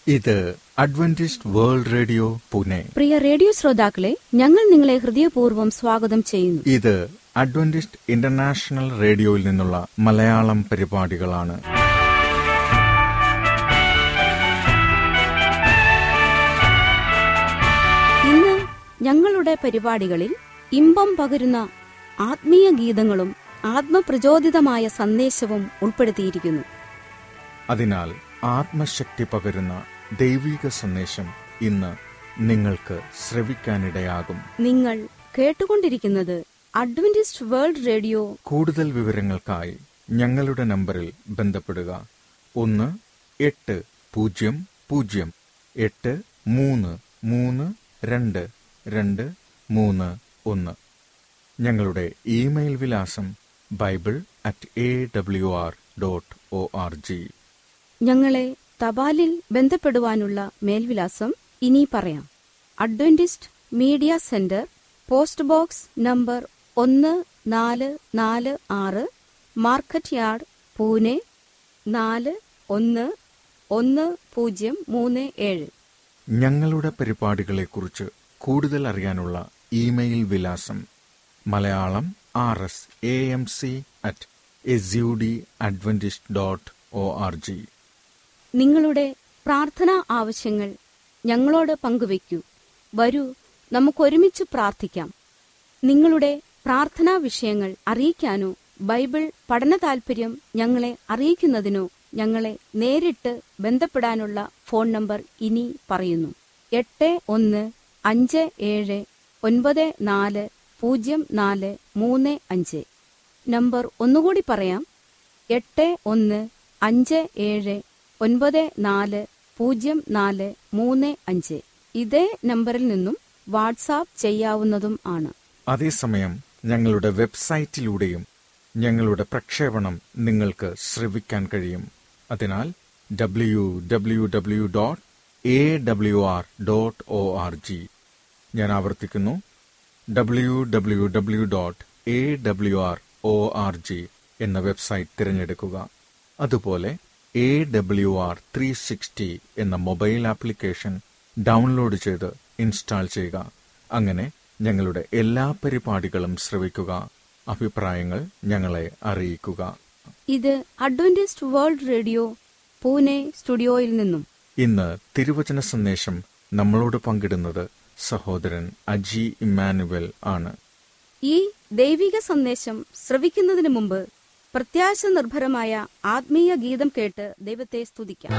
ഇത് Adventist world radio Pune പ്രിയ radio ശ്രോതാക്കളെ ഞങ്ങൾ നിങ്ങളെ ഹൃദയപൂർവ്വം സ്വാഗതം ചെയ്യുന്നു ഇത് അഡ്വന്റിസ്റ്റ് ഇന്റർനാഷണൽ റേഡിയോയിൽ നിന്നുള്ള മലയാളം പരിപാടികളാണ് ഇന്ന് ഞങ്ങളുടെ പരിപാടികളിൽ ഇമ്പം പകരുന്ന ആത്മീയ ഗീതങ്ങളും ആത്മപ്രചോദിതമായ സന്ദേശവും ഉൾപ്പെടുത്തിയിരിക്കുന്നു അതിനാൽ ആത്മശക്തി പകരുന്ന ദൈവിക സന്ദേശം ഇന്ന് നിങ്ങൾക്ക് ശ്രവിക്കാനിടയാകും നിങ്ങൾ കേട്ടുകൊണ്ടിരിക്കുന്നത് അഡ്വന്റിസ്റ്റ് വേൾഡ് റേഡിയോ കൂടുതൽ വിവരങ്ങൾക്കായി ഞങ്ങളുടെ നമ്പറിൽ ബന്ധപ്പെടുക ഒന്ന് എട്ട് പൂജ്യം പൂജ്യം എട്ട് മൂന്ന് മൂന്ന് രണ്ട് രണ്ട് മൂന്ന് ഒന്ന് ഞങ്ങളുടെ ഇമെയിൽ വിലാസം bible at A W R dot O R G ഞങ്ങളെ തപാലിൽ ബന്ധപ്പെടുവാനുള്ള മേൽവിലാസം ഇനി പറയാം Adventist media centre post box number ഒന്ന് നാല് നാല് ആറ് മാർക്കറ്റ് യാർഡ് പൂനെ നാല് ഒന്ന് ഒന്ന് പൂജ്യം മൂന്ന് ഏഴ് ഞങ്ങളുടെ പരിപാടികളെക്കുറിച്ച് കൂടുതൽ അറിയാനുള്ള ഇമെയിൽ വിലാസം Malayalam R S A M C at S U D Adventist dot O R G നിങ്ങളുടെ പ്രാർത്ഥനാ ആവശ്യങ്ങൾ ഞങ്ങളോട് പങ്കുവയ്ക്കൂ വരൂ നമുക്കൊരുമിച്ച് പ്രാർത്ഥിക്കാം നിങ്ങളുടെ പ്രാർത്ഥനാ വിഷയങ്ങൾ അറിയിക്കാനോ ബൈബിൾ പഠന താൽപര്യം ഞങ്ങളെ അറിയിക്കുന്നതിനോ ഞങ്ങളെ നേരിട്ട് ബന്ധപ്പെടാനുള്ള ഫോൺ നമ്പർ ഇനി പറയുന്നു എട്ട് ഒന്ന് അഞ്ച് ഏഴ് ഒൻപത് നാല് പൂജ്യം നാല് മൂന്ന് അഞ്ച് നമ്പർ ഒന്നുകൂടി പറയാം എട്ട് ഒന്ന് അഞ്ച് ഏഴ് ഒൻപത് നാല് പൂജ്യം നാല് മൂന്ന് അഞ്ച് ഇതേ നമ്പറിൽ നിന്നും വാട്സാപ്പ് ചെയ്യാവുന്നതും ആണ് അതേസമയം ഞങ്ങളുടെ വെബ്സൈറ്റിലൂടെയും ഞങ്ങളുടെ പ്രക്ഷേപണം നിങ്ങൾക്ക് ശ്രവിക്കാൻ കഴിയും അതിനാൽ W W W dot A W R dot O R G ഞാൻ ആവർത്തിക്കുന്നു W W W dot A W R O R G എന്ന വെബ്സൈറ്റ് തിരഞ്ഞെടുക്കുക അതുപോലെ A W R three sixty എന്ന മൊബൈൽ ആപ്ലിക്കേഷൻ ഡൗൺലോഡ് ചെയ്ത് ഇൻസ്റ്റാൾ ചെയ്യുക അങ്ങനെ ഞങ്ങളുടെ എല്ലാ പരിപാടികളും ശ്രവിക്കുക അഭിപ്രായങ്ങൾ ഞങ്ങളെ അറിയിക്കുക ഇത് അഡ്വന്റിസ്റ്റ് വേൾഡ് റേഡിയോ പൂനെ സ്റ്റുഡിയോയിൽ നിന്നും ഇന്ന് തിരുവചന സന്ദേശം നമ്മളോട് പങ്കിടുന്നത് സഹോദരൻ അജി ഇമ്മാനുവൽ ആണ് ഈ ദൈവിക സന്ദേശം ശ്രവിക്കുന്നതിന് മുമ്പ് പ്രത്യാശ നിർഭരമായ ആത്മീയ ഗീതം കേട്ട് ദൈവത്തെ സ്തുതിക്കാം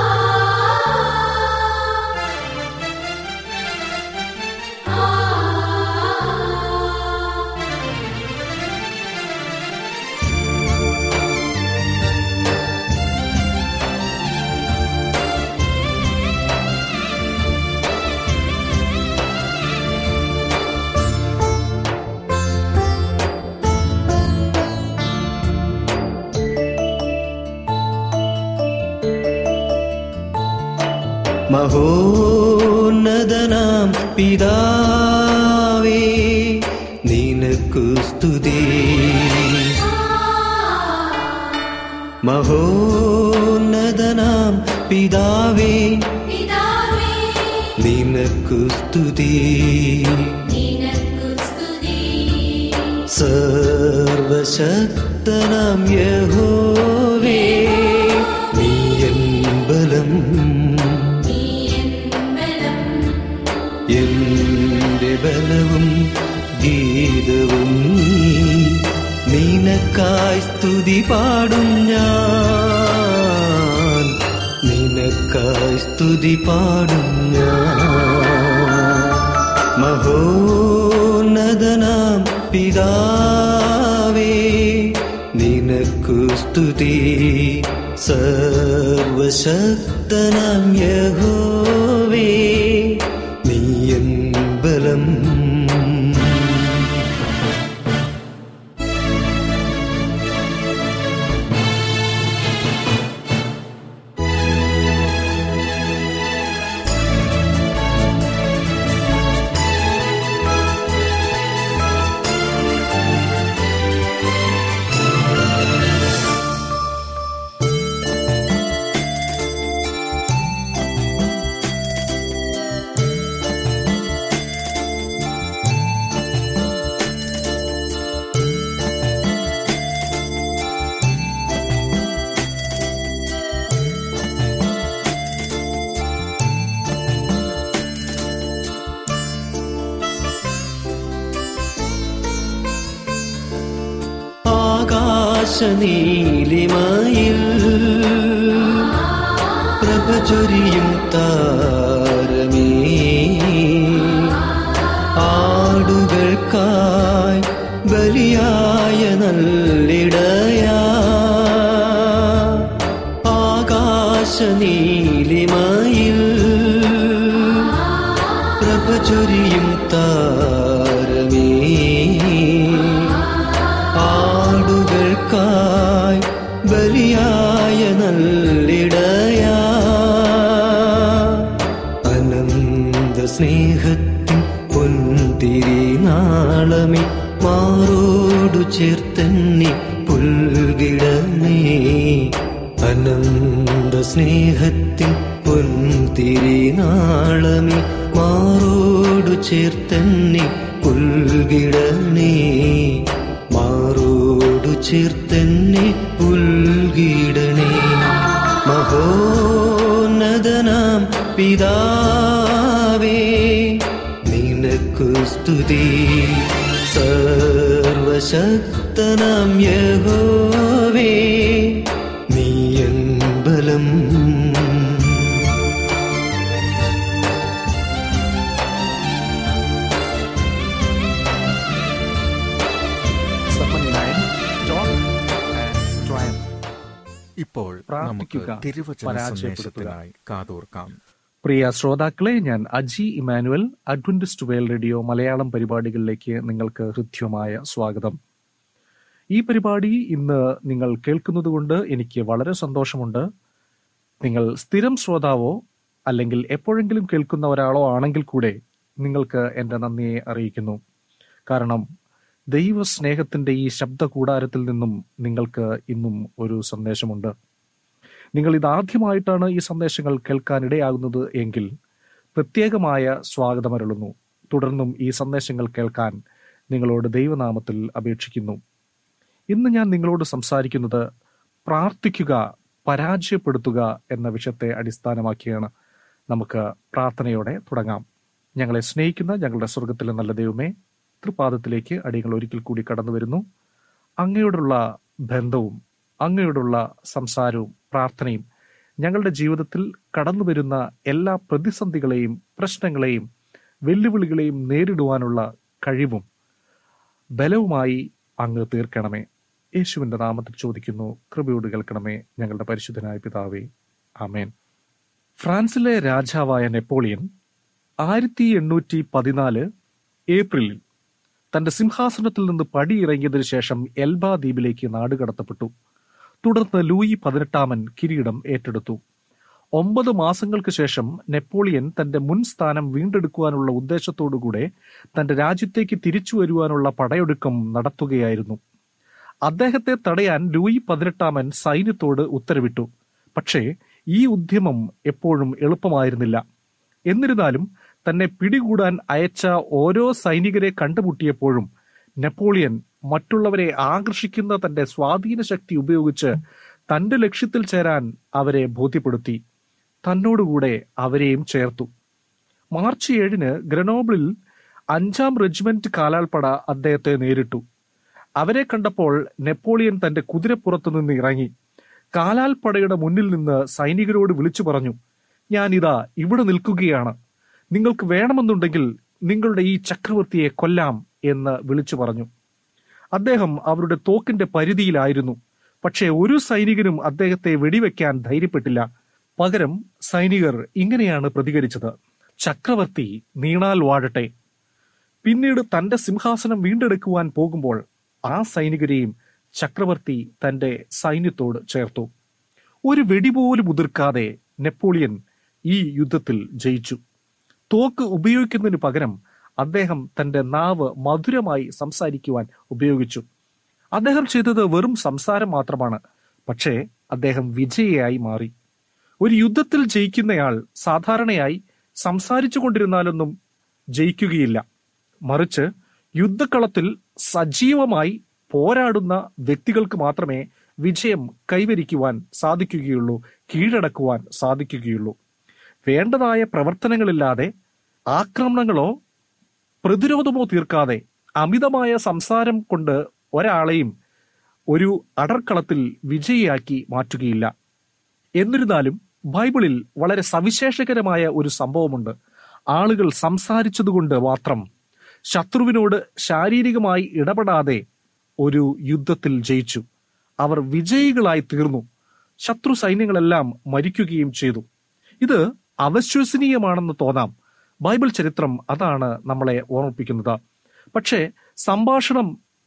മഹോന്നതനാം പിതാവേ നിനക്കു സ്തുതി മഹോന്നതനാം പിതാവേ നിനക്കു സ്തുതി സർവശക്തനാം യഹോവേ നീ എൻ ബലം എന്റെ ബലവും ഗീതവും നീ നിനക്കായി സ്തുതി പാടും ഞാൻ നിനക്കായി സ്തുതി പാടും ഞാൻ മഹോന്നതനാം പിതാവേ നിനക്കു സ്തുതി സർവശക്തനാം യഹോവേ നീ എൻ ബലം ആകാശനീലിമയിൽ പ്രഭ ചൊരിയും താരമേ ആടുകൾക്കായി ബലിയായ നല്ലിടയാ ആകാശനീലിമയിൽ പ്രഭ ചൊരിയും താരമേ ആടുകൾക്കായി ബലിയായ നല്ലിടയാ അനന്ത സ്നേഹത്തിൻ പൊന്തിരി നാളമേ മാറോടു ചേർത്തന്നെ പുൽകിടമേ അനന്ത സ്നേഹത്തിൻ പൊന്തിരി നാളമേ മാറോടു ചേർത്തന്നെ പുൽകിടണേ മാറോടു ചേർത്തന്നെ പുൽകിടണേ മഹോന്നതനാം പിതാവേ നിനക്കു സ്തുതി സർവശക്തനാം യഹോവേ നീയൻ ബലം Sermon 9, John and Triumph. ഇപ്പോൾ നമുക്ക് പ്രാർത്ഥിക്കുക, തിരുവചന പരാജയപ്പെടുത്തുക. സന്ദേശത്തിനായി കാതോർക്കാം പ്രിയ ശ്രോതാക്കളെ ഞാൻ Aji Emmanuel Adventist world radio Malayalam പരിപാടികളിലേക്ക് നിങ്ങൾക്ക് ഹൃദ്യമായ സ്വാഗതം ഈ പരിപാടി ഇന്ന് നിങ്ങൾ കേൾക്കുന്നതുകൊണ്ട് എനിക്ക് വളരെ സന്തോഷമുണ്ട് നിങ്ങൾ സ്ഥിരം ശ്രോതാവോ അല്ലെങ്കിൽ എപ്പോഴെങ്കിലും കേൾക്കുന്ന ഒരാളോ ആണെങ്കിൽ കൂടെ നിങ്ങൾക്ക് എൻ്റെ നന്ദിയെ അറിയിക്കുന്നു കാരണം ദൈവ സ്നേഹത്തിന്റെ ഈ ശബ്ദ കൂടാരത്തിൽ നിന്നും നിങ്ങൾക്ക് ഇന്നും ഒരു സന്ദേശമുണ്ട് നിങ്ങൾ ഇതാദ്യമായിട്ടാണ് ഈ സന്ദേശങ്ങൾ കേൾക്കാനിടയാകുന്നത് എങ്കിൽ പ്രത്യേകമായ സ്വാഗതമരുളുന്നു തുടർന്നും ഈ സന്ദേശങ്ങൾ കേൾക്കാൻ നിങ്ങളോട് ദൈവനാമത്തിൽ അപേക്ഷിക്കുന്നു ഇന്ന് ഞാൻ നിങ്ങളോട് സംസാരിക്കുന്നത് പ്രാർത്ഥിക്കുക പരാജയപ്പെടുത്തുക എന്ന വിഷയത്തെ അടിസ്ഥാനമാക്കിയാണ് നമുക്ക് പ്രാർത്ഥനയോടെ തുടങ്ങാം ഞങ്ങളെ സ്നേഹിക്കുന്ന ഞങ്ങളുടെ സ്വർഗത്തിലെ നല്ല ദൈവമേ തൃപാദത്തിലേക്ക് അടിയങ്ങൾ ഒരിക്കൽ കൂടി കടന്നു വരുന്നു അങ്ങയോടുള്ള ബന്ധവും അങ്ങയോടുള്ള സംസാരവും പ്രാർത്ഥനയും ഞങ്ങളുടെ ജീവിതത്തിൽ കടന്നു വരുന്ന എല്ലാ പ്രതിസന്ധികളെയും പ്രശ്നങ്ങളെയും വെല്ലുവിളികളെയും നേരിടുവാനുള്ള കഴിവും ബലവുമായി അങ്ങ് തീർക്കണമേ യേശുവിന്റെ നാമത്തിൽ ചോദിക്കുന്നു കൃപയോട് കേൾക്കണമേ ഞങ്ങളുടെ പരിശുദ്ധനായ പിതാവേ ആമേൻ ഫ്രാൻസിലെ രാജാവായ നെപ്പോളിയൻ ആയിരത്തി എണ്ണൂറ്റി പതിനാല് ഏപ്രിലിൽ തന്റെ സിംഹാസനത്തിൽ നിന്ന് പടിയിറങ്ങിയതിനു ശേഷം എൽബ ദ്വീപിലേക്ക് നാടുകടത്തപ്പെട്ടു തുടർന്ന് ലൂയി പതിനെട്ടാമൻ കിരീടം ഏറ്റെടുത്തു ഒമ്പത് മാസങ്ങൾക്ക് ശേഷം നെപ്പോളിയൻ തന്റെ മുൻ സ്ഥാനം വീണ്ടെടുക്കുവാനുള്ള ഉദ്ദേശത്തോടുകൂടെ തന്റെ രാജ്യത്തേക്ക് തിരിച്ചു വരുവാനുള്ള പടയൊടുക്കം നടത്തുകയായിരുന്നു അദ്ദേഹത്തെ തടയാൻ ലൂയി പതിനെട്ടാമൻ സൈന്യത്തോട് ഉത്തരവിട്ടു പക്ഷേ ഈ ഉദ്യമം എപ്പോഴും എളുപ്പമായിരുന്നില്ല എന്നിരുന്നാലും തന്നെ പിടികൂടാൻ അയച്ച ഓരോ സൈനികരെ കണ്ടുമുട്ടിയപ്പോഴും നെപ്പോളിയൻ മറ്റുള്ളവരെ ആകർഷിക്കുന്ന തന്റെ സ്വാധീന ശക്തി ഉപയോഗിച്ച് തന്റെ ലക്ഷ്യത്തിൽ ചേരാൻ അവരെ ബോധ്യപ്പെടുത്തി തന്നോടുകൂടെ അവരെയും ചേർത്തു മാർച്ച് ഏഴിന് ഗ്രനോബിളിൽ അഞ്ചാം റെജിമെന്റ് കാലാൾപ്പട അദ്ദേഹത്തെ നേരിട്ടു അവരെ കണ്ടപ്പോൾ നെപ്പോളിയൻ തന്റെ കുതിരപ്പുറത്തു നിന്ന് ഇറങ്ങി കാലാൽപ്പടയുടെ മുന്നിൽ നിന്ന് സൈനികരോട് വിളിച്ചു പറഞ്ഞു ഞാനിതാ ഇവിടെ നിൽക്കുകയാണ് നിങ്ങൾക്ക് വേണമെന്നുണ്ടെങ്കിൽ നിങ്ങളുടെ ഈ ചക്രവർത്തിയെ കൊല്ലാം എന്ന് വിളിച്ചു പറഞ്ഞു അദ്ദേഹം അവരുടെ തോക്കിന്റെ പരിധിയിലായിരുന്നു പക്ഷേ ഒരു സൈനികനും അദ്ദേഹത്തെ വെടിവെക്കാൻ ധൈര്യപ്പെട്ടില്ല പകരം സൈനികർ ഇങ്ങനെയാണ് പ്രതികരിച്ചത് ചക്രവർത്തി നീണാൽ വാഴട്ടെ പിന്നീട് തന്റെ സിംഹാസനം വീണ്ടെടുക്കുവാൻ പോകുമ്പോൾ ആ സൈനികരെയും ചക്രവർത്തി തന്റെ സൈന്യത്തോട് ചേർത്തു ഒരു വെടി പോലും ഉതിർക്കാതെ നെപ്പോളിയൻ ഈ യുദ്ധത്തിൽ ജയിച്ചു തോക്ക് ഉപയോഗിക്കുന്നതിന് പകരം അദ്ദേഹം തന്റെ നാവ് മധുരമായി സംസാരിക്കുവാൻ ഉപയോഗിച്ചു അദ്ദേഹം ചെയ്തത് വെറും സംസാരം മാത്രമാണ് പക്ഷേ അദ്ദേഹം വിജയിയായി മാറി ഒരു യുദ്ധത്തിൽ ജയിക്കുന്നയാൾ സാധാരണയായി സംസാരിച്ചു കൊണ്ടിരുന്നാലൊന്നും ജയിക്കുകയില്ല മറിച്ച് യുദ്ധക്കളത്തിൽ സജീവമായി പോരാടുന്ന വ്യക്തികൾക്ക് മാത്രമേ വിജയം കൈവരിക്കുവാൻ സാധിക്കുകയുള്ളൂ കീഴടക്കുവാൻ സാധിക്കുകയുള്ളൂ വേണ്ടതായ പ്രവർത്തനങ്ങളില്ലാതെ ആക്രമണങ്ങളോ പ്രതിരോധമോ തീർക്കാതെ അമിതമായ സംസാരം കൊണ്ട് ഒരാളെയും ഒരു അടർക്കളത്തിൽ വിജയിയാക്കി മാറ്റുകയില്ല എന്നിരുന്നാലും ബൈബിളിൽ വളരെ സവിശേഷകരമായ ഒരു സംഭവമുണ്ട് ആളുകൾ സംസാരിച്ചതുകൊണ്ട് മാത്രം ശത്രുവിനോട് ശാരീരികമായി ഇടപെടാതെ ഒരു യുദ്ധത്തിൽ ജയിച്ചു അവർ വിജയികളായി തീർന്നു ശത്രു സൈന്യങ്ങളെല്ലാം മരിക്കുകയും ചെയ്തു ഇത് അവിശ്വസനീയമാണെന്ന് തോന്നാം ബൈബിൾ ചരിത്രം അതാണ് നമ്മളെ ഓർമ്മിപ്പിക്കുന്നത് പക്ഷേ സംഭാഷണം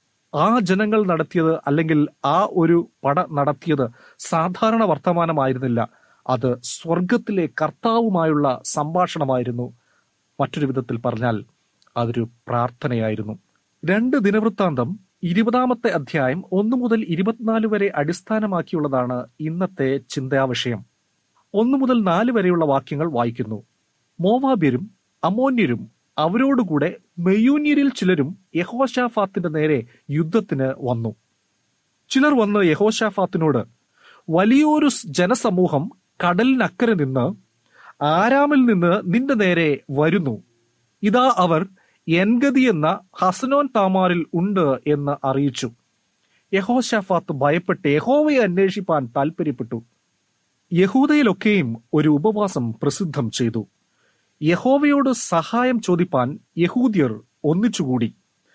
ആ ജനങ്ങൾ നടത്തിയത് അല്ലെങ്കിൽ ആ ഒരു പട നടത്തിയത് സാധാരണ വർത്തമാനമായിരുന്നില്ല അത് സ്വർഗത്തിലെ കർത്താവുമായുള്ള സംഭാഷണമായിരുന്നു മറ്റൊരു വിധത്തിൽ പറഞ്ഞാൽ അതൊരു പ്രാർത്ഥനയായിരുന്നു രണ്ട് ദിനവൃത്താന്തം ഇരുപതാമത്തെ അധ്യായം ഒന്ന് മുതൽ ഇരുപത്തിനാല് വരെ അടിസ്ഥാനമാക്കിയുള്ളതാണ് ഇന്നത്തെ ചിന്താവിഷയം ഒന്ന് മുതൽ നാല് വരെയുള്ള വാക്യങ്ങൾ വായിക്കുന്നു മോവാബ്യരും അമോന്യരും അവരോടുകൂടെ മെയൂന്യരിൽ ചിലരും യഹോഷാഫാത്തിന്റെ നേരെ യുദ്ധത്തിന് വന്നു ചിലർ വന്ന് യഹോഷാഫാത്തിനോട് വലിയൊരു സ് ജനസമൂഹം കടലിനക്കരെ നിന്ന് ആരാമിൽ നിന്ന് നിന്റെ നേരെ വരുന്നു ഇതാ അവർ എൻഗതി എന്ന ഹസനോൻ താമാറിൽ ഉണ്ട് എന്ന് അറിയിച്ചു യഹോഷാഫാത്ത് ഭയപ്പെട്ട് യഹോവയെ അന്വേഷിപ്പാൻ താൽപ്പര്യപ്പെട്ടു യഹൂദയിലൊക്കെയും ഒരു ഉപവാസം പ്രസിദ്ധം ചെയ്തു യഹോവയോട് സഹായം ചോദിപ്പാൻ യഹൂദ്യർ ഒന്നിച്ചുകൂടി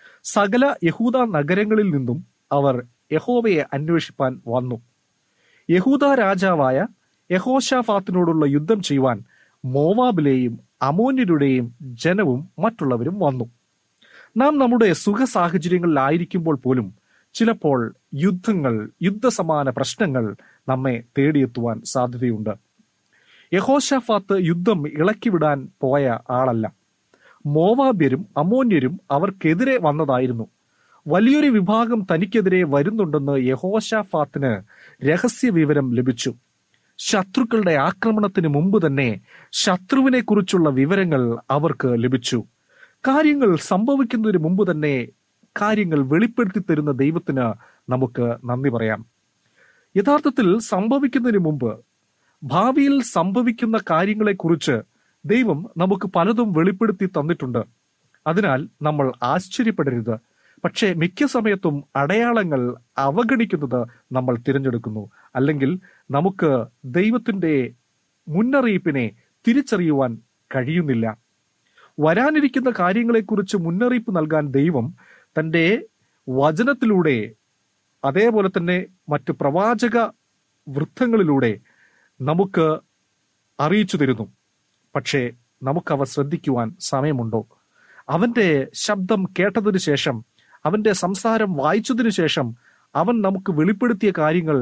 സകല യഹൂദ നഗരങ്ങളിൽ നിന്നും അവർ യഹോവയെ അന്വേഷിപ്പാൻ വന്നു യഹൂദ രാജാവായ യഹോഷാഫാത്തിനോടുള്ള യുദ്ധം ചെയ്യുവാൻ മോവാബിലെയും അമോന്യരുടെയും ജനവും മറ്റുള്ളവരും വന്നു നാം നമ്മുടെ സുഖ സാഹചര്യങ്ങളിലായിരിക്കുമ്പോൾ പോലും ചിലപ്പോൾ യുദ്ധങ്ങൾ യുദ്ധസമാന പ്രശ്നങ്ങൾ നമ്മെ തേടിയെത്തുവാൻ സാധ്യതയുണ്ട് യഹോഷാഫാത്ത് യുദ്ധം ഇളക്കിവിടാൻ പോയ ആളല്ല മോവാബ്യരും അമോന്യരും അവർക്കെതിരെ വന്നതായിരുന്നു വലിയൊരു വിഭാഗം തനിക്കെതിരെ വരുന്നുണ്ടെന്ന് യഹോഷാഫാത്തിന് രഹസ്യ വിവരം ലഭിച്ചു ശത്രുക്കളുടെ ആക്രമണത്തിന് മുമ്പ് തന്നെ ശത്രുവിനെ കുറിച്ചുള്ള വിവരങ്ങൾ അവർക്ക് ലഭിച്ചു കാര്യങ്ങൾ സംഭവിക്കുന്നതിന് മുമ്പ് തന്നെ കാര്യങ്ങൾ വെളിപ്പെടുത്തി തരുന്ന ദൈവത്തിന് നമുക്ക് നന്ദി പറയാം യഥാർത്ഥത്തിൽ സംഭവിക്കുന്നതിന് മുമ്പ് ഭാവിയിൽ സംഭവിക്കുന്ന കാര്യങ്ങളെക്കുറിച്ച് ദൈവം നമുക്ക് പലതും വെളിപ്പെടുത്തി തന്നിട്ടുണ്ട് അതിനാൽ നമ്മൾ ആശ്ചര്യപ്പെടരുത് പക്ഷേ മിക്ക സമയത്തും അടയാളങ്ങൾ അവഗണിക്കുന്നത് നമ്മൾ തിരഞ്ഞെടുക്കുന്നു അല്ലെങ്കിൽ നമുക്ക് ദൈവത്തിന്റെ മുന്നറിയിപ്പിനെ തിരിച്ചറിയുവാൻ കഴിയുന്നില്ല വരാനിരിക്കുന്ന കാര്യങ്ങളെക്കുറിച്ച് മുന്നറിയിപ്പ് നൽകാൻ ദൈവം തന്റെ വചനത്തിലൂടെ അതേപോലെ തന്നെ മറ്റു പ്രവാചക വൃത്തങ്ങളിലൂടെ നമുക്ക് അറിയിച്ചു തരുന്നു പക്ഷേ നമുക്കവ ശ്രദ്ധിക്കുവാൻ സമയമുണ്ടോ അവന്റെ ശബ്ദം കേട്ടതിനു ശേഷം അവന്റെ സംസാരം വായിച്ചതിനു ശേഷം അവൻ നമുക്ക് വെളിപ്പെടുത്തിയ കാര്യങ്ങൾ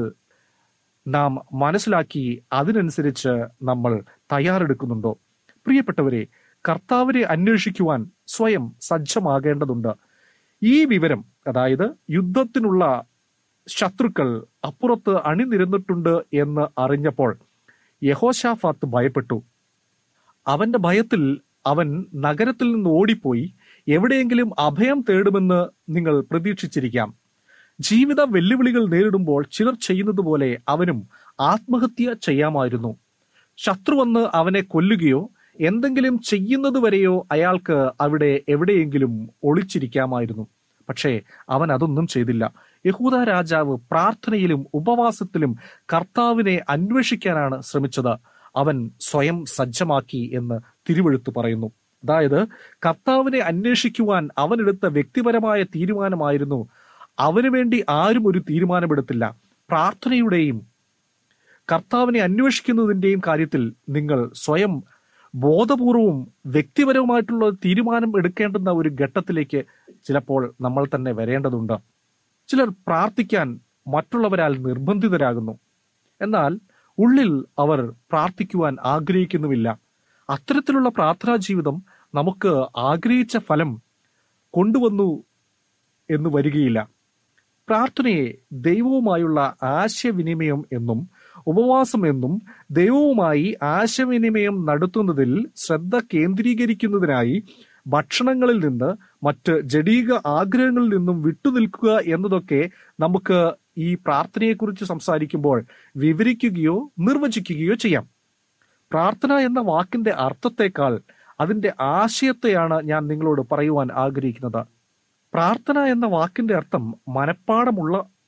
നാം മനസ്സിലാക്കി അതിനനുസരിച്ച് നമ്മൾ തയ്യാറെടുക്കുന്നുണ്ടോ പ്രിയപ്പെട്ടവരെ കർത്താവിനെ അന്വേഷിക്കുവാൻ സ്വയം സജ്ജമാകേണ്ടതുണ്ട് ഈ വിവരം അതായത് യുദ്ധത്തിനുള്ള ശത്രുക്കൾ അപ്പുറത്ത് അണിനിരന്നിട്ടുണ്ട് എന്ന് അറിഞ്ഞപ്പോൾ യഹോഷാഫാത്ത് ഭയപ്പെട്ടു അവന്റെ ഭയത്തിൽ അവൻ നഗരത്തിൽ നിന്ന് ഓടിപ്പോയി എവിടെയെങ്കിലും അഭയം തേടുമെന്ന് നിങ്ങൾ പ്രതീക്ഷിച്ചിരിക്കാം ജീവിത വെല്ലുവിളികൾ നേരിടുമ്പോൾ ചിലർ ചെയ്യുന്നത് പോലെ അവനും ആത്മഹത്യ ചെയ്യാമായിരുന്നു ശത്രു വന്ന് അവനെ കൊല്ലുകയോ എന്തെങ്കിലും ചെയ്യുന്നത് വരെയോ അയാൾക്ക് അവിടെ എവിടെയെങ്കിലും ഒളിച്ചിരിക്കാമായിരുന്നു പക്ഷേ അവൻ അതൊന്നും ചെയ്തില്ല യഹൂദ രാജാവ് പ്രാർത്ഥനയിലും ഉപവാസത്തിലും കർത്താവിനെ അന്വേഷിക്കാനാണ് ശ്രമിച്ചത് അവൻ സ്വയം സജ്ജമാക്കി എന്ന് തിരുവെഴുത്ത് പറയുന്നു അതായത് കർത്താവിനെ അന്വേഷിക്കുവാൻ അവനെടുത്ത വ്യക്തിപരമായ തീരുമാനമായിരുന്നു അവന് വേണ്ടി ആരും ഒരു തീരുമാനമെടുത്തില്ല പ്രാർത്ഥനയുടെയും കർത്താവിനെ അന്വേഷിക്കുന്നതിന്റെയും കാര്യത്തിൽ നിങ്ങൾ സ്വയം ബോധപൂർവവും വ്യക്തിപരവുമായിട്ടുള്ള തീരുമാനം എടുക്കേണ്ടുന്ന ഒരു ഘട്ടത്തിലേക്ക് ചിലപ്പോൾ നമ്മൾ തന്നെ വരേണ്ടതുണ്ട് ചിലർ പ്രാർത്ഥിക്കാൻ മറ്റുള്ളവരാൽ നിർബന്ധിതരാകുന്നു എന്നാൽ ഉള്ളിൽ അവർ പ്രാർത്ഥിക്കുവാൻ ആഗ്രഹിക്കുന്നുമില്ല അത്തരത്തിലുള്ള പ്രാർത്ഥനാ ജീവിതം നമുക്ക് ആഗ്രഹിച്ച ഫലം കൊണ്ടുവന്നു എന്ന് വരികയില്ല പ്രാർത്ഥനയെ ദൈവവുമായുള്ള ആശയവിനിമയം എന്നും ഉപവാസം എന്നും ദൈവവുമായി ആശയവിനിമയം നടത്തുന്നതിൽ ശ്രദ്ധ കേന്ദ്രീകരിക്കുന്നതിനായി ഭക്ഷണങ്ങളിൽ നിന്ന് മറ്റ് ജഡീക ആഗ്രഹങ്ങളിൽ നിന്നും വിട്ടുനിൽക്കുക എന്നതൊക്കെ നമുക്ക് ഈ പ്രാർത്ഥനയെക്കുറിച്ച് സംസാരിക്കുമ്പോൾ വിവരിക്കുകയോ നിർവചിക്കുകയോ ചെയ്യാം പ്രാർത്ഥന എന്ന വാക്കിന്റെ അർത്ഥത്തെക്കാൾ അതിന്റെ ആശയത്തെയാണ് ഞാൻ നിങ്ങളോട് പറയുവാൻ ആഗ്രഹിക്കുന്നത് പ്രാർത്ഥന എന്ന വാക്കിന്റെ അർത്ഥം മനഃപ്പാടമുള്ള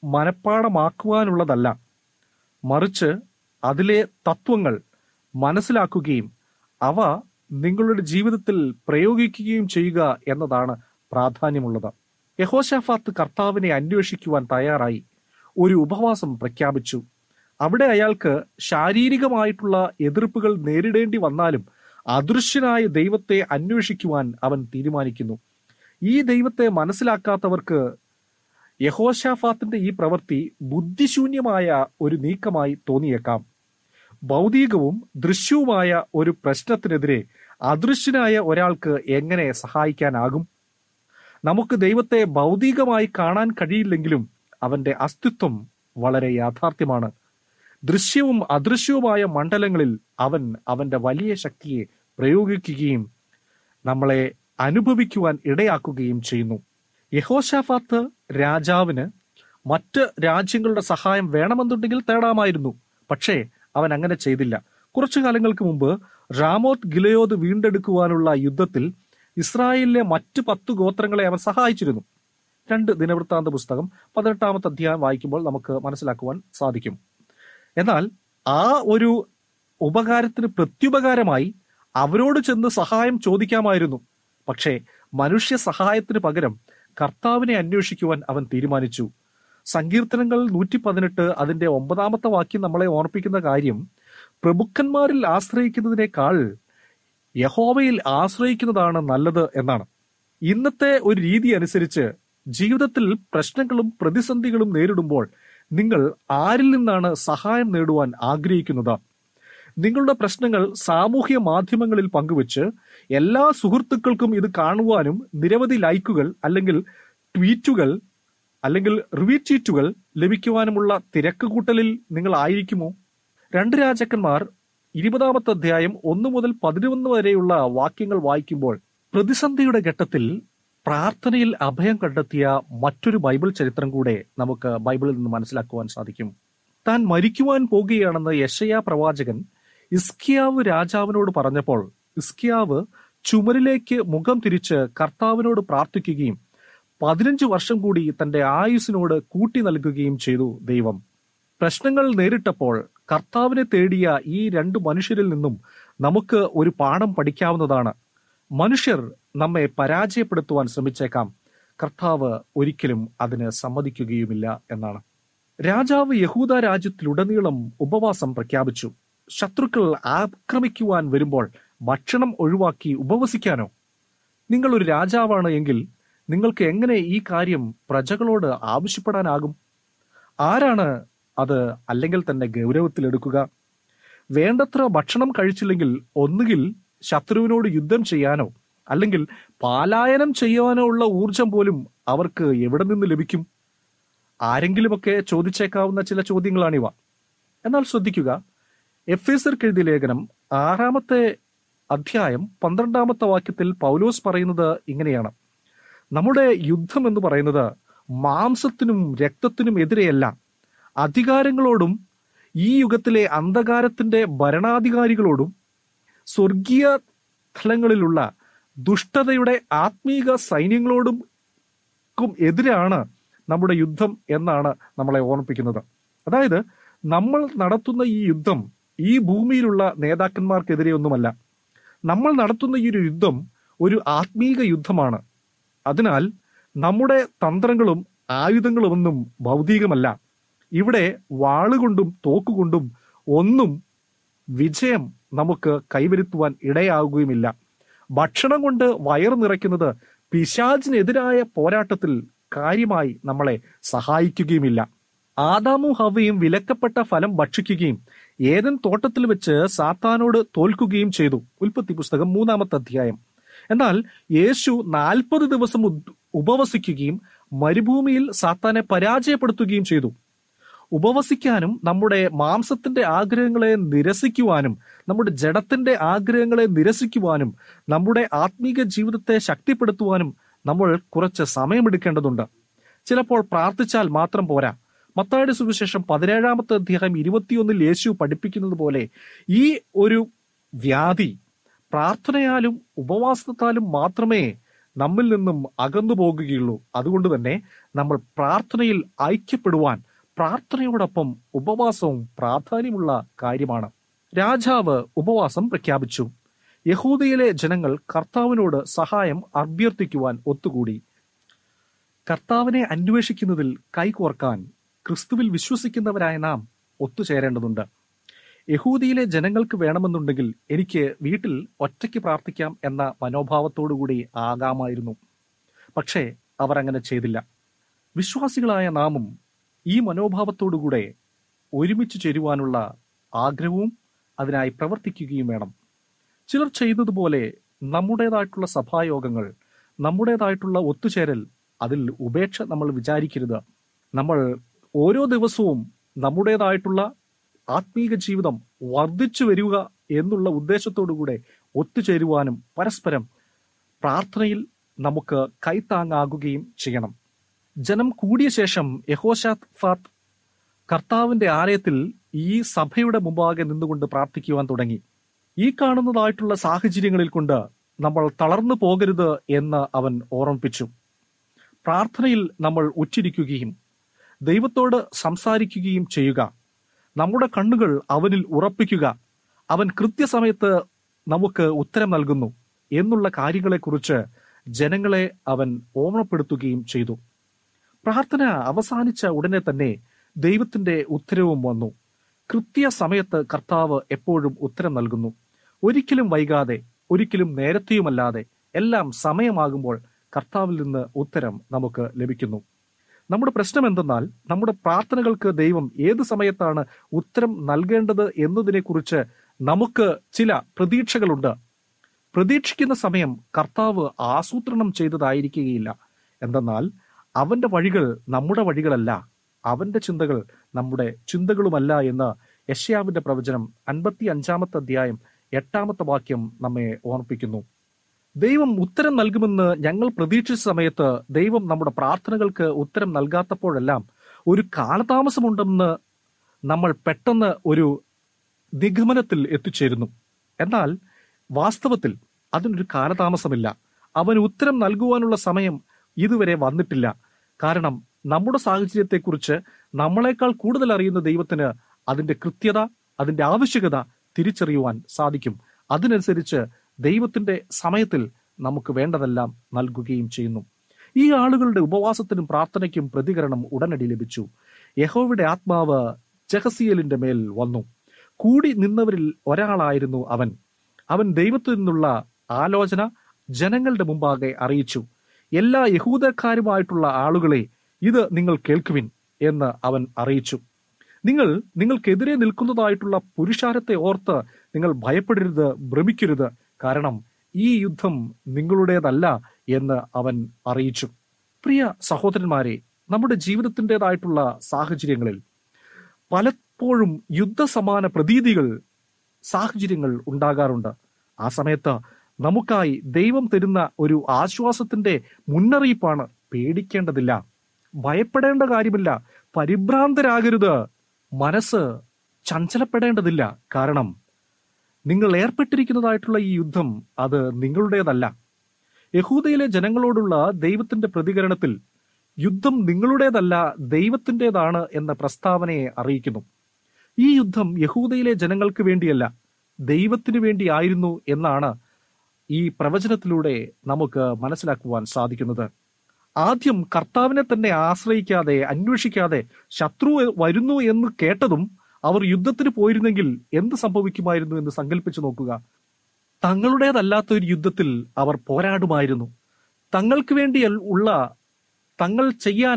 മനഃപ്പാടമാക്കുവാനുള്ളതല്ല മറിച്ച് അതിലെ തത്വങ്ങൾ മനസ്സിലാക്കുകയും അവ നിങ്ങളുടെ ജീവിതത്തിൽ പ്രയോഗിക്കുകയും ചെയ്യുക എന്നതാണ് പ്രാധാന്യമുള്ളത് യഹോശാഫാത്ത് കർത്താവിനെ അന്വേഷിക്കുവാൻ തയ്യാറായി ഒരു ഉപവാസം പ്രഖ്യാപിച്ചു അവിടെ അയാൾക്ക് ശാരീരികമായിട്ടുള്ള എതിർപ്പുകൾ നേരിടേണ്ടി വന്നാലും അദൃശ്യനായ ദൈവത്തെ അന്വേഷിക്കുവാൻ അവൻ തീരുമാനിക്കുന്നു ഈ ദൈവത്തെ മനസ്സിലാക്കാത്തവർക്ക് യഹോശാഫാത്തിന്റെ ഈ പ്രവൃത്തി ബുദ്ധിശൂന്യമായ ഒരു നീക്കമായി തോന്നിയേക്കാം ഭൗതികവും ദൃശ്യവുമായ ഒരു പ്രശ്നത്തിനെതിരെ അദൃശ്യനായ ഒരാൾക്ക് എങ്ങനെ സഹായിക്കാനാകും നമുക്ക് ദൈവത്തെ ഭൗതികമായി കാണാൻ കഴിയില്ലെങ്കിലും അവന്റെ അസ്തിത്വം വളരെ യാഥാർത്ഥ്യമാണ് ദൃശ്യവും അദൃശ്യവുമായ മണ്ഡലങ്ങളിൽ അവൻ അവന്റെ വലിയ ശക്തിയെ പ്രയോഗിക്കുകയും നമ്മളെ അനുഭവിക്കുവാൻ ഇടയാക്കുകയും ചെയ്യുന്നു യഹോശാഫാത്ത് രാജാവിന് മറ്റ് രാജ്യങ്ങളുടെ സഹായം വേണമെന്നുണ്ടെങ്കിൽ തേടാമായിരുന്നു പക്ഷേ അവൻ അങ്ങനെ ചെയ്തില്ല കുറച്ചു കാലങ്ങൾക്ക് മുമ്പ് റാമോത്ത് ഗിലയോത് വീണ്ടെടുക്കുവാനുള്ള യുദ്ധത്തിൽ ഇസ്രായേലിലെ മറ്റ് പത്ത് ഗോത്രങ്ങളെ അവൻ സഹായിച്ചിരുന്നു രണ്ട് ദിനവൃത്താന്ത പുസ്തകം പതിനെട്ടാമത്തെ അധ്യായം വായിക്കുമ്പോൾ നമുക്ക് മനസ്സിലാക്കുവാൻ സാധിക്കും എന്നാൽ ആ ഒരു ഉപകാരത്തിന് പ്രത്യുപകാരമായി അവരോട് ചെന്ന് സഹായം ചോദിക്കാമായിരുന്നു പക്ഷേ മനുഷ്യ സഹായത്തിന് പകരം കർത്താവിനെ അന്വേഷിക്കുവാൻ അവൻ തീരുമാനിച്ചു സങ്കീർത്തനങ്ങൾ നൂറ്റി പതിനെട്ട് അതിന്റെ ഒമ്പതാമത്തെ വാക്യം നമ്മളെ ഓർപ്പിക്കുന്ന കാര്യം പ്രഭുക്കന്മാരിൽ ആശ്രയിക്കുന്നതിനേക്കാൾ യഹോവയിൽ ആശ്രയിക്കുന്നതാണ് നല്ലത് എന്നാണ് ഇന്നത്തെ ഒരു രീതി അനുസരിച്ച് ജീവിതത്തിൽ പ്രശ്നങ്ങളും പ്രതിസന്ധികളും നേരിടുമ്പോൾ നിങ്ങൾ ആരിൽ നിന്നാണ് സഹായം നേടുവാൻ ആഗ്രഹിക്കുന്നത് നിങ്ങളുടെ പ്രശ്നങ്ങൾ സാമൂഹ്യ മാധ്യമങ്ങളിൽ പങ്കുവച്ച് എല്ലാ സുഹൃത്തുക്കൾക്കും ഇത് കാണുവാനും നിരവധി ലൈക്കുകൾ അല്ലെങ്കിൽ ട്വീറ്റുകൾ അല്ലെങ്കിൽ റീട്വീറ്റുകൾ ലഭിക്കുവാനുമുള്ള തിരക്ക് കൂട്ടലിൽ നിങ്ങൾ ആയിരിക്കുമോ രണ്ട് രാജാക്കന്മാർ ഇരുപതാമത്തെ അധ്യായം ഒന്ന് മുതൽ പതിനൊന്ന് വരെയുള്ള വാക്യങ്ങൾ വായിക്കുമ്പോൾ പ്രതിസന്ധിയുടെ ഘട്ടത്തിൽ പ്രാർത്ഥനയിൽ അഭയം കണ്ടെത്തിയ മറ്റൊരു ബൈബിൾ ചരിത്രം കൂടെ നമുക്ക് ബൈബിളിൽ നിന്ന് മനസ്സിലാക്കുവാൻ സാധിക്കും താൻ മരിക്കുവാൻ പോകുകയാണെന്ന് യശയാ പ്രവാചകൻ ഇസ്കിയാവ് രാജാവിനോട് പറഞ്ഞപ്പോൾ ഇസ്കിയാവ് ചുമരിലേക്ക് മുഖം തിരിച്ച് കർത്താവിനോട് പ്രാർത്ഥിക്കുകയും പതിനഞ്ച് വർഷം കൂടി തന്റെ ആയുസിനോട് കൂട്ടി നൽകുകയും ചെയ്തു ദൈവം പ്രശ്നങ്ങൾ നേരിട്ടപ്പോൾ കർത്താവിനെ തേടിയ ഈ രണ്ട് മനുഷ്യരിൽ നിന്നും നമുക്ക് ഒരു പാഠം പഠിക്കാവുന്നതാണ് മനുഷ്യർ നമ്മെ പരാജയപ്പെടുത്തുവാൻ ശ്രമിച്ചേക്കാം കർത്താവ് ഒരിക്കലും അതിന് സമ്മതിക്കുകയുമില്ല എന്നാണ് രാജാവ് യഹൂദ രാജ്യത്തിലുടനീളം ഉപവാസം പ്രഖ്യാപിച്ചു ശത്രുക്കൾ ആക്രമിക്കുവാൻ വരുമ്പോൾ ഭക്ഷണം ഒഴിവാക്കി ഉപവസിക്കാനോ നിങ്ങൾ ഒരു രാജാവാണ് എങ്കിൽ നിങ്ങൾക്ക് എങ്ങനെ ഈ കാര്യം പ്രജകളോട് ആവശ്യപ്പെടാനാകും ആരാണ് അത് അല്ലെങ്കിൽ തന്നെ ഗൗരവത്തിലെടുക്കുക വേണ്ടത്ര ഭക്ഷണം കഴിച്ചില്ലെങ്കിൽ ഒന്നുകിൽ ശത്രുവിനോട് യുദ്ധം ചെയ്യാനോ അല്ലെങ്കിൽ പാലായനം ചെയ്യാനോ ഉള്ള ഊർജം പോലും അവർക്ക് എവിടെ നിന്ന് ലഭിക്കും ആരെങ്കിലുമൊക്കെ ചോദിച്ചേക്കാവുന്ന ചില ചോദ്യങ്ങളാണിവ എന്നാൽ ശ്രദ്ധിക്കുക എഫ് എഴുതിയ ലേഖനം ആറാമത്തെ അധ്യായം പന്ത്രണ്ടാമത്തെ വാക്യത്തിൽ പൗലോസ് പറയുന്നത് ഇങ്ങനെയാണ് നമ്മുടെ യുദ്ധം എന്ന് പറയുന്നത് മാംസത്തിനും രക്തത്തിനും എതിരെയല്ല അധികാരങ്ങളോടും ഈ യുഗത്തിലെ അന്ധകാരത്തിന്റെ ഭരണാധികാരികളോടും സ്വർഗീയ തലങ്ങളിലുള്ള ദുഷ്ടതയുടെ ആത്മീക സൈന്യങ്ങളോടും ക്കും എതിരാണ് നമ്മുടെ യുദ്ധം എന്നാണ് നമ്മളെ ഓർമ്മിപ്പിക്കുന്നത് അതായത് നമ്മൾ നടത്തുന്ന ഈ യുദ്ധം ഈ ഭൂമിയിലുള്ള നേതാക്കന്മാർക്കെതിരെ ഒന്നുമല്ല നമ്മൾ നടത്തുന്ന ഈ ഒരു യുദ്ധം ഒരു ആത്മീക യുദ്ധമാണ് അതിനാൽ നമ്മുടെ തന്ത്രങ്ങളും ആയുധങ്ങളുമൊന്നും ഭൗതികമല്ല ഇവിടെ വാളുകൊണ്ടും തോക്കുകൊണ്ടും ഒന്നും വിജയം നമുക്ക് കൈവരുത്തുവാൻ ഇടയാകുകയുമില്ല ഭക്ഷണം കൊണ്ട് വയർ നിറയ്ക്കുന്നത് പിശാചിനെതിരായ പോരാട്ടത്തിൽ കാര്യമായി നമ്മളെ സഹായിക്കുകയുമില്ല ആദാമും ഹവയും വിലക്കപ്പെട്ട ഫലം ഭക്ഷിക്കുകയും ഏതൻ തോട്ടത്തിൽ വെച്ച് സാത്താനോട് തോൽക്കുകയും ചെയ്തു ഉൽപ്പത്തി പുസ്തകം മൂന്നാമത്തെ അധ്യായം എന്നാൽ യേശു നാൽപ്പത് ദിവസം ഉദ്- ഉപവസിക്കുകയും മരുഭൂമിയിൽ സാത്താനെ പരാജയപ്പെടുത്തുകയും ചെയ്തു ഉപവസിക്കാനും നമ്മുടെ മാംസത്തിന്റെ ആഗ്രഹങ്ങളെ നിരസിക്കുവാനും നമ്മുടെ ജഡത്തിന്റെ ആഗ്രഹങ്ങളെ നിരസിക്കുവാനും നമ്മുടെ ആത്മീക ജീവിതത്തെ ശക്തിപ്പെടുത്തുവാനും നമ്മൾ കുറച്ച് സമയമെടുക്കേണ്ടതുണ്ട് ചിലപ്പോൾ പ്രാർത്ഥിച്ചാൽ മാത്രം പോരാ മത്തായുടെ സുവിശേഷം പതിനേഴാമത്തെ അധ്യായം ഇരുപത്തിയൊന്നിൽ യേശു പഠിപ്പിക്കുന്നത് പോലെ ഈ ഒരു വ്യാധി പ്രാർത്ഥനയാലും ഉപവാസത്താലും മാത്രമേ നമ്മിൽ നിന്നും അകന്നു പോകുകയുള്ളൂ അതുകൊണ്ട് തന്നെ നമ്മൾ പ്രാർത്ഥനയിൽ ഐക്യപ്പെടുവാൻ പ്രാർത്ഥനയോടൊപ്പം ഉപവാസവും പ്രാധാന്യമുള്ള കാര്യമാണ് രാജാവ് ഉപവാസം പ്രഖ്യാപിച്ചു യഹൂദയിലെ ജനങ്ങൾ കർത്താവിനോട് സഹായം അഭ്യർത്ഥിക്കുവാൻ ഒത്തുകൂടി കർത്താവിനെ അന്വേഷിക്കുന്നതിൽ കൈകോർക്കാൻ ക്രിസ്തുവിൽ വിശ്വസിക്കുന്നവരായ നാം ഒത്തുചേരേണ്ടതുണ്ട് യഹൂദിയിലെ ജനങ്ങൾക്ക് വേണമെന്നുണ്ടെങ്കിൽ എനിക്ക് വീട്ടിൽ ഒറ്റയ്ക്ക് പ്രാർത്ഥിക്കാം എന്ന മനോഭാവത്തോടുകൂടി ആകാമായിരുന്നു പക്ഷേ അവർ അങ്ങനെ ചെയ്തില്ല വിശ്വാസികളായ നാമും ഈ മനോഭാവത്തോടുകൂടെ ഒരുമിച്ച് ചേരുവാനുള്ള ആഗ്രഹവും അതിനായി പ്രവർത്തിക്കുകയും വേണം ചിലർ ചെയ്യുന്നതുപോലെ നമ്മുടേതായിട്ടുള്ള സഭായോഗങ്ങൾ നമ്മുടേതായിട്ടുള്ള ഒത്തുചേരൽ അതിൽ ഉപേക്ഷ നമ്മൾ വിചാരിക്കരുത് നമ്മൾ ഓരോ ദിവസവും നമ്മുടേതായിട്ടുള്ള ആത്മീക ജീവിതം വർദ്ധിച്ചു വരിക എന്നുള്ള ഉദ്ദേശത്തോടുകൂടെ ഒത്തുചേരുവാനും പരസ്പരം പ്രാർത്ഥനയിൽ നമുക്ക് കൈത്താങ്ങാകുകയും ചെയ്യണം ജനം കൂടിയ ശേഷം യഹോശാത് ഫാത്ത് കർത്താവിന്റെ ആലയത്തിൽ ഈ സഭയുടെ മുമ്പാകെ നിന്നുകൊണ്ട് പ്രാർത്ഥിക്കുവാൻ തുടങ്ങി ഈ കാണുന്നതായിട്ടുള്ള സാഹചര്യങ്ങളിൽ കൊണ്ട് നമ്മൾ തളർന്നു പോകരുത് എന്ന് അവൻ ഓർമ്മിപ്പിച്ചു പ്രാർത്ഥനയിൽ നമ്മൾ ഉച്ചിരിക്കുകയും ദൈവത്തോട് സംസാരിക്കുകയും ചെയ്യുക നമ്മുടെ കണ്ണുകൾ അവനിൽ ഉറപ്പിക്കുക അവൻ കൃത്യസമയത്ത് നമുക്ക് ഉത്തരം നൽകുന്നു എന്നുള്ള കാര്യങ്ങളെക്കുറിച്ച് ജനങ്ങളെ അവൻ ഓർമ്മപ്പെടുത്തുകയും ചെയ്തു പ്രാർത്ഥന അവസാനിച്ച ഉടനെ തന്നെ ദൈവത്തിന്റെ ഉത്തരവും വന്നു കൃത്യസമയത്ത് കർത്താവ് എപ്പോഴും ഉത്തരം നൽകുന്നു ഒരിക്കലും വൈകാതെ ഒരിക്കലും നേരത്തെയുമല്ലാതെ എല്ലാം സമയമാകുമ്പോൾ കർത്താവിൽ നിന്ന് ഉത്തരം നമുക്ക് ലഭിക്കുന്നു നമ്മുടെ പ്രശ്നം എന്തെന്നാൽ നമ്മുടെ പ്രാർത്ഥനകൾക്ക് ദൈവം ഏത് സമയത്താണ് ഉത്തരം നൽകേണ്ടത് എന്നതിനെക്കുറിച്ച് നമുക്ക് ചില പ്രതീക്ഷകളുണ്ട് പ്രതീക്ഷിക്കുന്ന സമയം കർത്താവ് ആസൂത്രണം ചെയ്തതായിരിക്കുകയില്ല എന്തെന്നാൽ അവന്റെ വഴികൾ നമ്മുടെ വഴികളല്ല അവന്റെ ചിന്തകൾ നമ്മുടെ ചിന്തകളുമല്ല എന്ന് യഷ്യാവിന്റെ പ്രവചനം അൻപത്തി അഞ്ചാമത്തെ അധ്യായം എട്ടാമത്തെ വാക്യം നമ്മെ ഓർമ്മിപ്പിക്കുന്നു ദൈവം ഉത്തരം നൽകുമെന്ന് ഞങ്ങൾ പ്രതീക്ഷിച്ച സമയത്ത് ദൈവം നമ്മുടെ പ്രാർത്ഥനകൾക്ക് ഉത്തരം നൽകാത്തപ്പോഴെല്ലാം ഒരു കാലതാമസമുണ്ടെന്ന് നമ്മൾ പെട്ടെന്ന് ഒരു നിഗമനത്തിൽ എത്തിച്ചേരുന്നു എന്നാൽ വാസ്തവത്തിൽ അതിനൊരു കാലതാമസമില്ല അവന് ഉത്തരം നൽകുവാനുള്ള സമയം ഇതുവരെ വന്നിട്ടില്ല കാരണം നമ്മുടെ സാഹചര്യത്തെക്കുറിച്ച് നമ്മളെക്കാൾ കൂടുതൽ അറിയുന്ന ദൈവത്തിന് അതിന്റെ കൃത്യത അതിന്റെ ആവശ്യകത തിരിച്ചറിയുവാൻ സാധിക്കും അതിനനുസരിച്ച് ദൈവത്തിന്റെ സമയത്തിൽ നമുക്ക് വേണ്ടതെല്ലാം നൽകുകയും ചെയ്യുന്നു ഈ ആളുകളുടെ ഉപവാസത്തിനും പ്രാർത്ഥനയ്ക്കും പ്രതികരണം ഉടനടി ലഭിച്ചു യഹോവയുടെ ആത്മാവ് ജഹസിയലിന്റെ മേൽ വന്നു കൂടി നിന്നവരിൽ ഒരാളായിരുന്നു അവൻ അവൻ ദൈവത്തിൽ നിന്നുള്ള ആലോചന ജനങ്ങളുടെ മുമ്പാകെ അറിയിച്ചു എല്ലാ യഹൂദക്കാരുമായിട്ടുള്ള ആളുകളെ ഇത് നിങ്ങൾ കേൾക്കുവിൻ എന്ന് അവൻ അറിയിച്ചു നിങ്ങൾ നിങ്ങൾക്കെതിരെ നിൽക്കുന്നതായിട്ടുള്ള പുരുഷാരത്തെ ഓർത്ത് നിങ്ങൾ ഭയപ്പെടരുത് ഭ്രമിക്കരുത് കാരണം ഈ യുദ്ധം നിങ്ങളുടേതല്ല എന്ന് അവൻ അറിയിച്ചു പ്രിയ സഹോദരന്മാരെ നമ്മുടെ ജീവിതത്തിൻ്റെതായിട്ടുള്ള സാഹചര്യങ്ങളിൽ പലപ്പോഴും യുദ്ധസമാന പ്രതീതികൾ സാഹചര്യങ്ങൾ ഉണ്ടാകാറുണ്ട് ആ സമയത്ത് നമുക്കായി ദൈവം തരുന്ന ഒരു ആശ്വാസത്തിന്റെ മുന്നറിയിപ്പാണ് പേടിക്കേണ്ടതില്ല ഭയപ്പെടേണ്ട കാര്യമില്ല പരിഭ്രാന്തരാകരുത് മനസ്സ് ചഞ്ചലപ്പെടേണ്ടതില്ല കാരണം നിങ്ങൾ ഏർപ്പെട്ടിരിക്കുന്നതായിട്ടുള്ള ഈ യുദ്ധം അത് നിങ്ങളുടേതല്ല യഹൂദയിലെ ജനങ്ങളോടുള്ള ദൈവത്തിന്റെ പ്രതികരണത്തിൽ യുദ്ധം നിങ്ങളുടേതല്ല ദൈവത്തിൻ്റെതാണ് എന്ന പ്രസ്താവനയെ അറിയിക്കുന്നു ഈ യുദ്ധം യഹൂദയിലെ ജനങ്ങൾക്ക് വേണ്ടിയല്ല ദൈവത്തിനു വേണ്ടിയായിരുന്നു എന്നാണ് ഈ പ്രവചനത്തിലൂടെ നമുക്ക് മനസ്സിലാക്കുവാൻ സാധിക്കുന്നത് ആദ്യം കർത്താവിനെ തന്നെ ആശ്രയിക്കാതെ അന്വേഷിക്കാതെ ശത്രു വരുന്നു എന്ന് കേട്ടതും അവർ യുദ്ധത്തിന് പോയിരുന്നെങ്കിൽ എന്ത് സംഭവിക്കുമായിരുന്നു എന്ന് സങ്കല്പിച്ചു നോക്കുക തങ്ങളുടേതല്ലാത്ത ഒരു യുദ്ധത്തിൽ അവർ പോരാടുമായിരുന്നു തങ്ങൾക്ക് വേണ്ടി ഉള്ള തങ്ങൾ ചെയ്യാൻ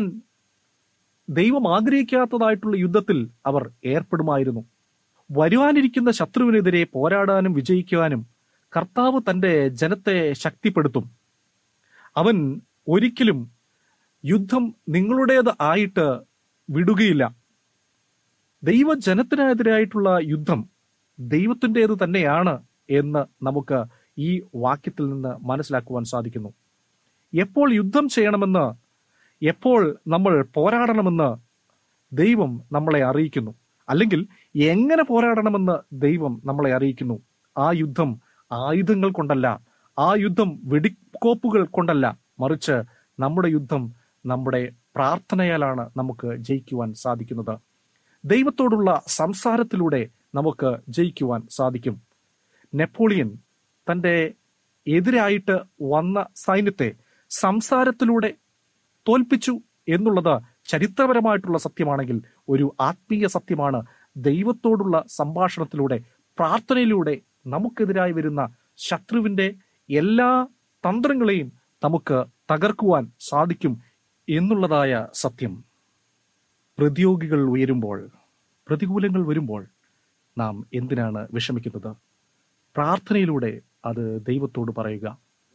ദൈവം ആഗ്രഹിക്കാത്തതായിട്ടുള്ള യുദ്ധത്തിൽ അവർ ഏർപ്പെടുമായിരുന്നു വരുവാനിരിക്കുന്ന ശത്രുവിനെതിരെ പോരാടാനും വിജയിക്കുവാനും കർത്താവ് തന്റെ ജനത്തെ ശക്തിപ്പെടുത്തും അവൻ ഒരിക്കലും യുദ്ധം നിങ്ങളുടേത് ആയിട്ട് വിടുകയില്ല ദൈവജനത്തിനെതിരായിട്ടുള്ള യുദ്ധം ദൈവത്തിൻ്റെത് തന്നെയാണ് എന്ന് നമുക്ക് ഈ വാക്യത്തിൽ നിന്ന് മനസ്സിലാക്കുവാൻ സാധിക്കുന്നു എപ്പോൾ യുദ്ധം ചെയ്യണമെന്ന് എപ്പോൾ നമ്മൾ പോരാടണമെന്ന് ദൈവം നമ്മളെ അറിയിക്കുന്നു അല്ലെങ്കിൽ എങ്ങനെ പോരാടണമെന്ന് ദൈവം നമ്മളെ അറിയിക്കുന്നു ആ യുദ്ധം ആയുധങ്ങൾ കൊണ്ടല്ല ആ യുദ്ധം വെടി കോപ്പുകൾ കൊണ്ടല്ല മറിച്ച് നമ്മുടെ യുദ്ധം നമ്മുടെ പ്രാർത്ഥനയാലാണ് നമുക്ക് ജയിക്കുവാൻ സാധിക്കുന്നത് ദൈവത്തോടുള്ള സംസാരത്തിലൂടെ നമുക്ക് ജയിക്കുവാൻ സാധിക്കും നെപ്പോളിയൻ തന്റെ എതിരായിട്ട് വന്ന സൈന്യത്തെ സംസാരത്തിലൂടെ തോൽപ്പിച്ചു എന്നുള്ളത് ചരിത്രപരമായിട്ടുള്ള സത്യമാണെങ്കിൽ ഒരു ആത്മീയ സത്യമാണ് ദൈവത്തോടുള്ള സംഭാഷണത്തിലൂടെ പ്രാർത്ഥനയിലൂടെ നമുക്കെതിരായി വരുന്ന ശത്രുവിന്റെ എല്ലാ തന്ത്രങ്ങളെയും നമുക്ക് തകർക്കുവാൻ സാധിക്കും എന്നുള്ളതായ സത്യം പ്രതിയോഗികൾ ഉയരുമ്പോൾ പ്രതികൂലങ്ങൾ വരുമ്പോൾ നാം എന്തിനാണ് വിഷമിക്കുന്നത് പ്രാർത്ഥനയിലൂടെ അത് ദൈവത്തോട് പറയുക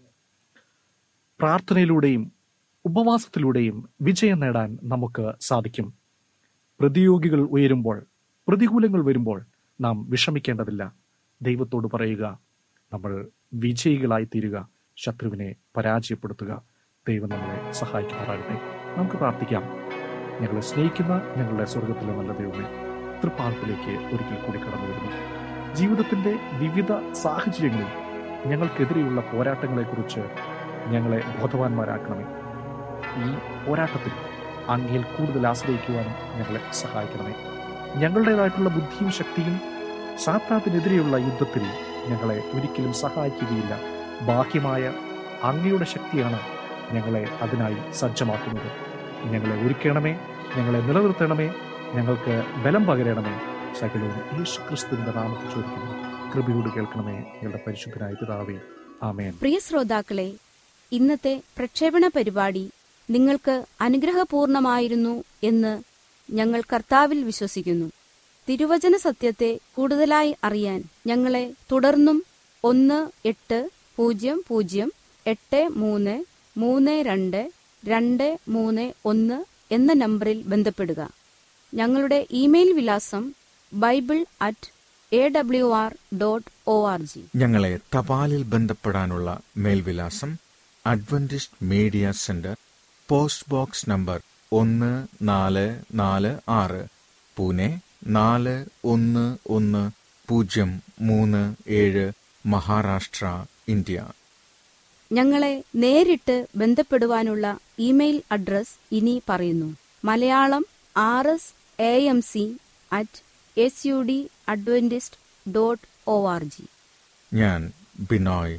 പ്രാർത്ഥനയിലൂടെയും ഉപവാസത്തിലൂടെയും വിജയം നേടാൻ നമുക്ക് സാധിക്കും പ്രതിയോഗികൾ ഉയരുമ്പോൾ പ്രതികൂലങ്ങൾ വരുമ്പോൾ നാം വിഷമിക്കേണ്ടതില്ല ദൈവത്തോട് പറയുക നമ്മൾ വിജയികളായി തീരുക ശത്രുവിനെ പരാജയപ്പെടുത്തുക ദൈവം നമ്മളെ സഹായിക്കുമാറാകട്ടെ നമുക്ക് പ്രാർത്ഥിക്കാം ഞങ്ങളെ സ്നേഹിക്കുന്ന ഞങ്ങളുടെ സ്വർഗത്തിലെ നല്ല ദൈവമേ തൃപ്പാർപ്പിലേക്ക് ഒരിക്കൽ കൂടി കടന്നു വരുന്നു ജീവിതത്തിന്റെ വിവിധ സാഹചര്യങ്ങളിൽ ഞങ്ങൾക്കെതിരെയുള്ള പോരാട്ടങ്ങളെക്കുറിച്ച് ഞങ്ങളെ ബോധവാന്മാരാക്കണമേ ഈ പോരാട്ടത്തിൽ അങ്ങയിൽ കൂടുതൽ ആശ്രയിക്കുവാനും ഞങ്ങളെ സഹായിക്കണമേ ഞങ്ങളുടേതായിട്ടുള്ള ബുദ്ധിയും ശക്തിയും സാത്താത്തിനെതിരെയുള്ള യുദ്ധത്തിൽ ഞങ്ങളെ ഒരിക്കലും സഹായിക്കുകയില്ല ബാഹ്യമായ അങ്ങയുടെ ശക്തിയാണ് ഞങ്ങളെ അതിനായി സജ്ജമാക്കുന്നത് ഞങ്ങളെ ഒരുക്കണമേ ഞങ്ങളെ നിലനിർത്തണമേ ഞങ്ങൾക്ക് ബലം പകരണമേ സകലവും യേശു ക്രിസ്തുവിന്റെ നാമത്തിൽ ചോദിക്കുന്നു കൃപയോട് കേൾക്കണമേ ഞങ്ങളുടെ പരിശുദ്ധനായ പിതാവേ ആമേൻ പ്രിയ ശ്രോതാക്കളെ ഇന്നത്തെ പ്രക്ഷേപണ പരിപാടി നിങ്ങൾക്ക് അനുഗ്രഹപൂർണമായിരുന്നു എന്ന് ഞങ്ങൾ കർത്താവിൽ വിശ്വസിക്കുന്നു തിരുവചന സത്യത്തെ കൂടുതലായി അറിയാൻ ഞങ്ങളെ തുടർന്നും ഒന്ന് എട്ട് പൂജ്യം പൂജ്യം എട്ട് മൂന്ന് മൂന്ന് രണ്ട് രണ്ട് മൂന്ന് ഒന്ന് എന്ന നമ്പറിൽ ബന്ധപ്പെടുക ഞങ്ങളുടെ ഇമെയിൽ വിലാസം bible at A W R dot O R G ഞങ്ങളെ തപാലിൽ ബന്ധപ്പെടാനുള്ള മേൽവിലാസം Adventist media centre post box number ഒന്ന് നാല് നാല് ആറ് പൂനെ നാല് ഒന്ന് ഒന്ന് പൂജ്യം മൂന്ന് ഏഴ് മഹാരാഷ്ട്ര ഇന്ത്യ ഞങ്ങളെ നേരിട്ട് ബന്ധപ്പെടുവാനുള്ള ഇമെയിൽ അഡ്രസ് ഇനി പറയുന്നു Malayalam R S A M C at S U D Adventist dot O R G ഞാൻ ബിനോയ്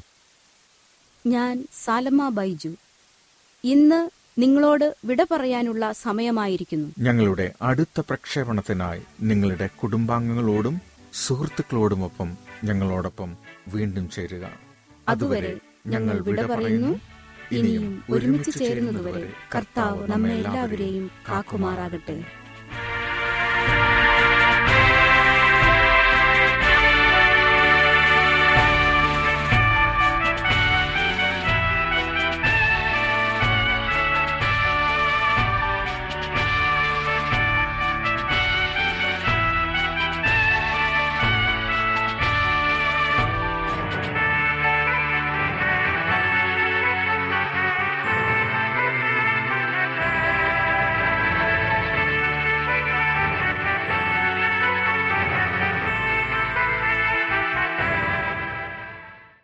ഞാൻ സാലമ ബൈജു ഇന്ന് നിങ്ങളോട് വിട പറയാനുള്ള സമയമായിരിക്കുന്നു ഞങ്ങളുടെ അടുത്ത പ്രക്ഷേപണത്തിനായി നിങ്ങളുടെ കുടുംബാംഗങ്ങളോടും സുഹൃത്തുക്കളോടുമൊപ്പം ഞങ്ങളോടൊപ്പം വീണ്ടും ചേരുക അതുവരെ ഞങ്ങൾ വിട പറയുന്നു ഇനിയും ഒരുമിച്ച് ചേരുന്നതുവരെ കർത്താവ് നമ്മെ എല്ലാവരെയും കാക്കുമാറാകട്ടെ